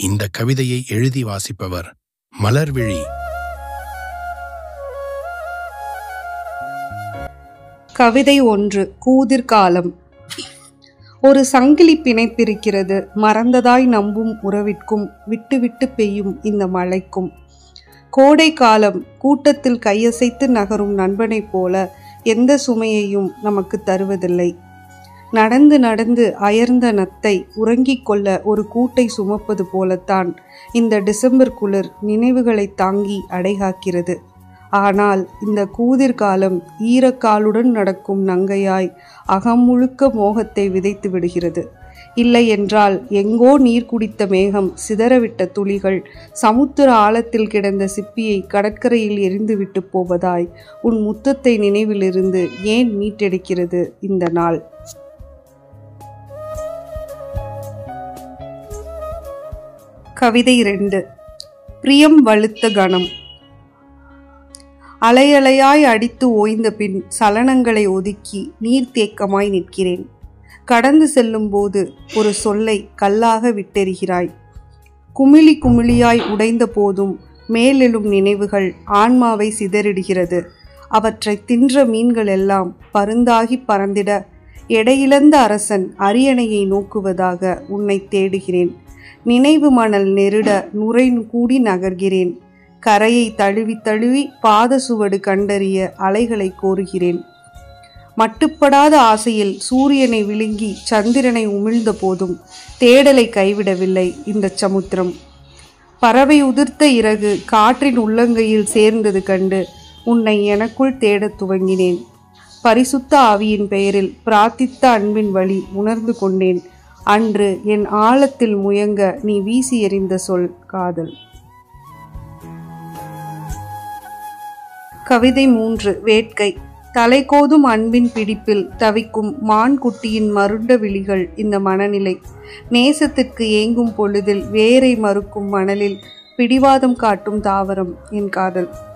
இந்த கவிதையை எழுதி வாசிப்பவர் மலர்விழி கவிதை ஒன்று கூதிர்காலம் ஒரு சங்கிலி பிணைப்பிருக்கிறது மறந்ததாய் நம்பும் உறவிற்கும் விட்டு விட்டு பெய்யும் இந்த மழைக்கும் கோடை காலம் கூட்டத்தில் கையசைத்து நகரும் நண்பனைப் போல எந்த சுமையையும் நமக்கு தருவதில்லை நடந்து நடந்து அயர்ந்த நத்தை உறங்கிக் கொள்ள ஒரு கூட்டை சுமப்பது போலத்தான் இந்த டிசம்பர் குளிர் நினைவுகளை தாங்கி அடைகாக்கிறது ஆனால் இந்த கூதிர் காலம் ஈரக்காலுடன் நடக்கும் நங்கையாய் அகம் முழுக்க மோகத்தை விதைத்து விடுகிறது இல்லை என்றால் எங்கோ நீர் குடித்த மேகம் சிதறவிட்ட துளிகள் சமுத்திர ஆழத்தில் கிடந்த சிப்பியை கடற்கரையில் எரிந்துவிட்டு போவதாய் உன் முத்தத்தை நினைவிலிருந்து ஏன் மீட்டெடுக்கிறது இந்த நாள் கவிதை ரெண்டு பிரியம் வலுத்த கணம் அலையலையாய் அடித்து ஓய்ந்த பின் சலனங்களை ஒதுக்கி நீர்த்தேக்கமாய் நிற்கிறேன் கடந்து செல்லும்போது ஒரு சொல்லை கல்லாக விட்டெறிகிறாய் குமிழி குமிழியாய் உடைந்த போதும் மேலெழும் நினைவுகள் ஆன்மாவை சிதறிடுகிறது அவற்றை தின்ற மீன்கள் எல்லாம் பருந்தாகி பறந்திட எடையிழந்த அரசன் அரியணையை நோக்குவதாக உன்னை தேடுகிறேன் நினைவு மணல் நெருட நுரை கூடி நகர்கிறேன் கரையை தழுவி தழுவி பாத சுவடு கண்டறிய அலைகளை கோருகிறேன் மட்டுப்படாத ஆசையில் சூரியனை விழுங்கி சந்திரனை உமிழ்ந்த போதும் தேடலை கைவிடவில்லை இந்த சமுத்திரம் பறவை உதிர்த்த இறகு காற்றின் உள்ளங்கையில் சேர்ந்தது கண்டு உன்னை எனக்குள் தேடத் துவங்கினேன் பரிசுத்த ஆவியின் பெயரில் பிரார்த்தித்த அன்பின் வழி உணர்ந்து கொண்டேன் அன்று என் ஆழத்தில் முயங்க நீ வீசி எறிந்த சொல் காதல் கவிதை மூன்று வேட்கை தலைகோதும் அன்பின் பிடிப்பில் தவிக்கும் மான் குட்டியின் மருண்ட விழிகள் இந்த மனநிலை நேசத்திற்கு ஏங்கும் பொழுதில் வேரை மறுக்கும் மணலில் பிடிவாதம் காட்டும் தாவரம் என் காதல்